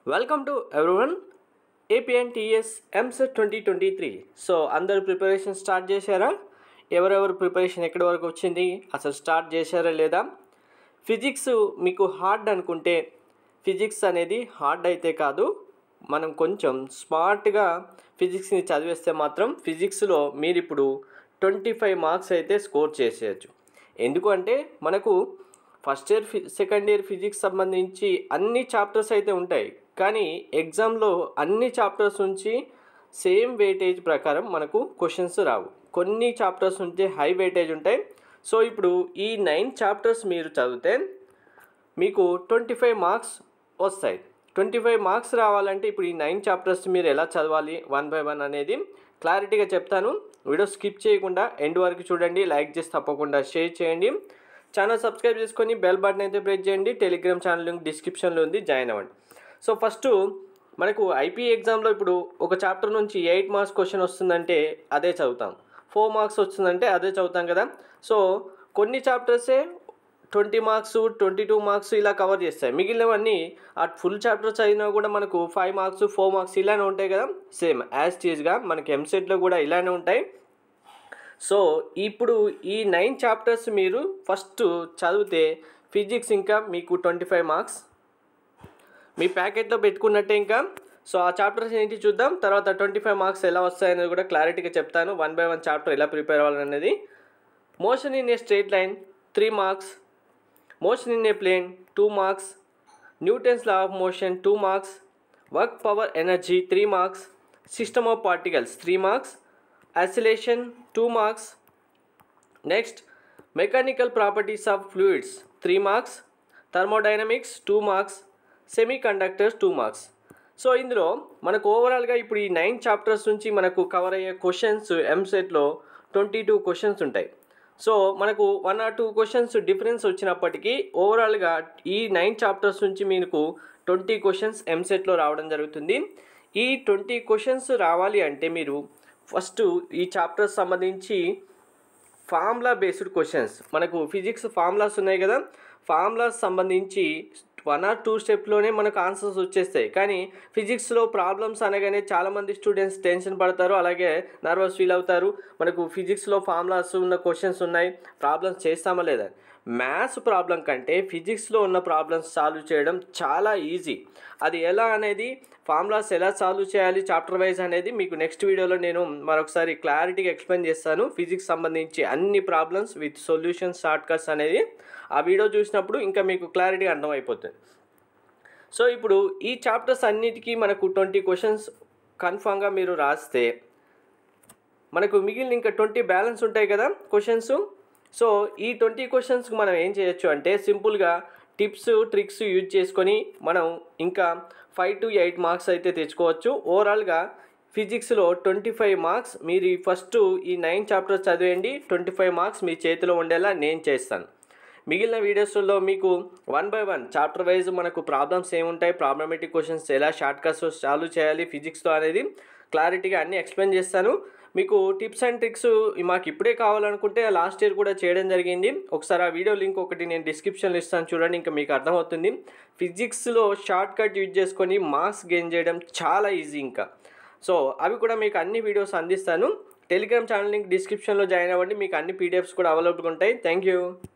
welcome to everyone APNTS EAMCET twenty twenty three so అందరు preparation start చేశారా ఎవరెవరు preparation ఎక్కడి వరకు వచ్చింది అసలు స్టార్ట్ చేశారా లేదా ఫిజిక్స్ మీకు హార్డ్ అనుకుంటే ఫిజిక్స్ అనేది హార్డ్ అయితే కాదు మనం కొంచెం స్మార్ట్గా ఫిజిక్స్ని చదివేస్తే మాత్రం ఫిజిక్స్లో మీరు ఇప్పుడు ట్వంటీ ఫైవ్ మార్క్స్ అయితే స్కోర్ చేసేయచ్చు ఎందుకు అంటే మనకు ఫస్ట్ ఇయర్ ఫి సెకండ్ ఇయర్ ఫిజిక్స్ సంబంధించి అన్ని చాప్టర్స్ అయితే ఉంటాయి కానీ ఎగ్జామ్లో అన్ని చాప్టర్స్ నుంచి సేమ్ వెయిటేజ్ ప్రకారం మనకు క్వశ్చన్స్ రావు కొన్ని చాప్టర్స్ నుంచి హై వెయిటేజ్ ఉంటాయి సో ఇప్పుడు ఈ నైన్ చాప్టర్స్ మీరు చదివితే మీకు ట్వంటీ ఫైవ్ మార్క్స్ వస్తాయి ట్వంటీ ఫైవ్ మార్క్స్ రావాలంటే ఇప్పుడు ఈ నైన్ చాప్టర్స్ మీరు ఎలా చదవాలి వన్ బై వన్ అనేది క్లారిటీగా చెప్తాను వీడియో స్కిప్ చేయకుండా ఎండ్ వరకు చూడండి లైక్ చేసి తప్పకుండా షేర్ చేయండి ఛానల్ సబ్స్క్రైబ్ చేసుకొని బెల్ బటన్ అయితే ప్రెస్ చేయండి టెలిగ్రామ్ ఛానల్ లింక్ డిస్క్రిప్షన్లో ఉంది జాయిన్ అవ్వండి సో ఫస్ట్ మనకు ఐపీ ఎగ్జామ్లో ఇప్పుడు ఒక చాప్టర్ నుంచి ఎయిట్ మార్క్స్ క్వశ్చన్ వస్తుందంటే అదే చదువుతాం ఫోర్ మార్క్స్ వస్తుందంటే అదే చదువుతాం కదా సో కొన్ని చాప్టర్సే twenty marks twenty two marks ఇలా కవర్ చేస్తాయి మిగిలినవన్నీ ఆ ఫుల్ చాప్టర్ చదివినా కూడా మనకు ఫైవ్ మార్క్స్ ఫోర్ మార్క్స్ ఇలానే ఉంటాయి కదా సేమ్ యాజ్ టీజ్గా మనకి ఎంసెట్లో కూడా ఇలానే ఉంటాయి సో ఇప్పుడు ఈ నైన్ చాప్టర్స్ మీరు ఫస్ట్ చదివితే ఫిజిక్స్ ఇంకా మీకు ట్వంటీ ఫైవ్ మార్క్స్ మీ ప్యాకెట్లో పెట్టుకున్నట్టే ఇంకా సో ఆ చాప్టర్స్ ఏంటి చూద్దాం తర్వాత ట్వంటీ ఫైవ్ మార్క్స్ ఎలా వస్తాయనేది కూడా క్లారిటీగా చెప్తాను వన్ బై వన్ చాప్టర్ ఎలా ప్రిపేర్ అవ్వాలనేది motion in a straight line three marks motion in a plane two marks Newton's law of motion two marks work power energy three marks system of particles three marks oscillation two marks next mechanical properties of fluids three marks thermodynamics two marks semiconductors two marks so ఇందులో మనకు ఓవరాల్గా ఇప్పుడు ఈ nine chapters నుంచి మనకు cover అయ్యే questions ఎంసెట్లో twenty two questions ఉంటాయి సో మనకు one or two questions difference వచ్చినప్పటికీ ఓవరాల్గా ఈ నైన్ చాప్టర్స్ నుంచి మీకు ట్వంటీ క్వశ్చన్స్ ఎంసెట్లో రావడం జరుగుతుంది ఈ ట్వంటీ క్వశ్చన్స్ రావాలి అంటే మీరు ఫస్ట్ ఈ చాప్టర్స్ సంబంధించి ఫార్ములా బేస్డ్ క్వశ్చన్స్ మనకు ఫిజిక్స్ ఫార్ములాస్ ఉన్నాయి కదా ఫార్ములాస్ సంబంధించి వన్ ఆర్ టూ స్టెప్లోనే మనకు ఆన్సర్స్ వచ్చేస్తాయి కానీ ఫిజిక్స్లో ప్రాబ్లమ్స్ అనగానే చాలామంది స్టూడెంట్స్ టెన్షన్ పడతారు అలాగే నర్వస్ ఫీల్ అవుతారు మనకు ఫిజిక్స్లో ఫార్ములాస్ ఉన్న క్వశ్చన్స్ ఉన్నాయి ప్రాబ్లమ్స్ చేస్తామా లేదా మ్యాథ్స్ ప్రాబ్లం కంటే ఫిజిక్స్లో ఉన్న ప్రాబ్లమ్స్ సాల్వ్ చేయడం చాలా ఈజీ అది ఎలా అనేది ఫార్ములాస్ ఎలా సాల్వ్ చేయాలి చాప్టర్ వైజ్ అనేది మీకు నెక్స్ట్ వీడియోలో నేను మరొకసారి క్లారిటీగా ఎక్స్ప్లెయిన్ చేస్తాను ఫిజిక్స్ సంబంధించి అన్ని problems with solution short cuts అనేది ఆ వీడియో చూసినప్పుడు ఇంకా మీకు క్లారిటీగా అర్థమైపోతుంది సో ఇప్పుడు ఈ చాప్టర్స్ అన్నిటికీ మనకు ట్వంటీ క్వశ్చన్స్ కన్ఫామ్గా మీరు రాస్తే మనకు మిగిలిన ఇంకా ట్వంటీ బ్యాలెన్స్ ఉంటాయి కదా క్వశ్చన్స్ సో ఈ ట్వంటీ క్వశ్చన్స్కి మనం ఏం చేయొచ్చు అంటే సింపుల్గా టిప్స్ ట్రిక్స్ యూజ్ చేసుకొని మనం ఇంకా ఫైవ్ టు ఎయిట్ మార్క్స్ అయితే తెచ్చుకోవచ్చు ఓవరాల్గా ఫిజిక్స్లో ట్వంటీ ఫైవ్ మార్క్స్ మీరు ఈ ఫస్ట్ ఈ నైన్ చాప్టర్స్ చదివేయండి ట్వంటీ ఫైవ్ మార్క్స్ మీ చేతిలో ఉండేలా నేను చేస్తాను మిగిలిన వీడియోస్లో మీకు one by one chapter wise మనకు ప్రాబ్లమ్స్ ఏముంటాయి ప్రాబ్లమేటిక్ క్వశ్చన్స్ ఎలా షార్ట్ కట్స్ సాల్వ్ చేయాలి ఫిజిక్స్తో అనేది క్లారిటీగా అన్నీ ఎక్స్ప్లెయిన్ చేస్తాను మీకు టిప్స్ అండ్ ట్రిక్స్ మాకు ఇప్పుడే కావాలనుకుంటే లాస్ట్ ఇయర్ కూడా చేయడం జరిగింది ఒకసారి ఆ వీడియో లింక్ ఒకటి నేను డిస్క్రిప్షన్లో ఇస్తాను చూడండి ఇంకా మీకు అర్థమవుతుంది ఫిజిక్స్లో షార్ట్ కట్ యూజ్ చేసుకొని మార్క్స్ గెయిన్ చేయడం చాలా ఈజీ ఇంకా సో అవి కూడా మీకు అన్ని వీడియోస్ అందిస్తాను టెలిగ్రామ్ ఛానల్ లింక్ డిస్క్రిప్షన్లో జాయిన్ అవ్వండి మీకు అన్ని పీడిఎఫ్స్ కూడా అవైలబుల్గా ఉంటాయి థ్యాంక్ యూ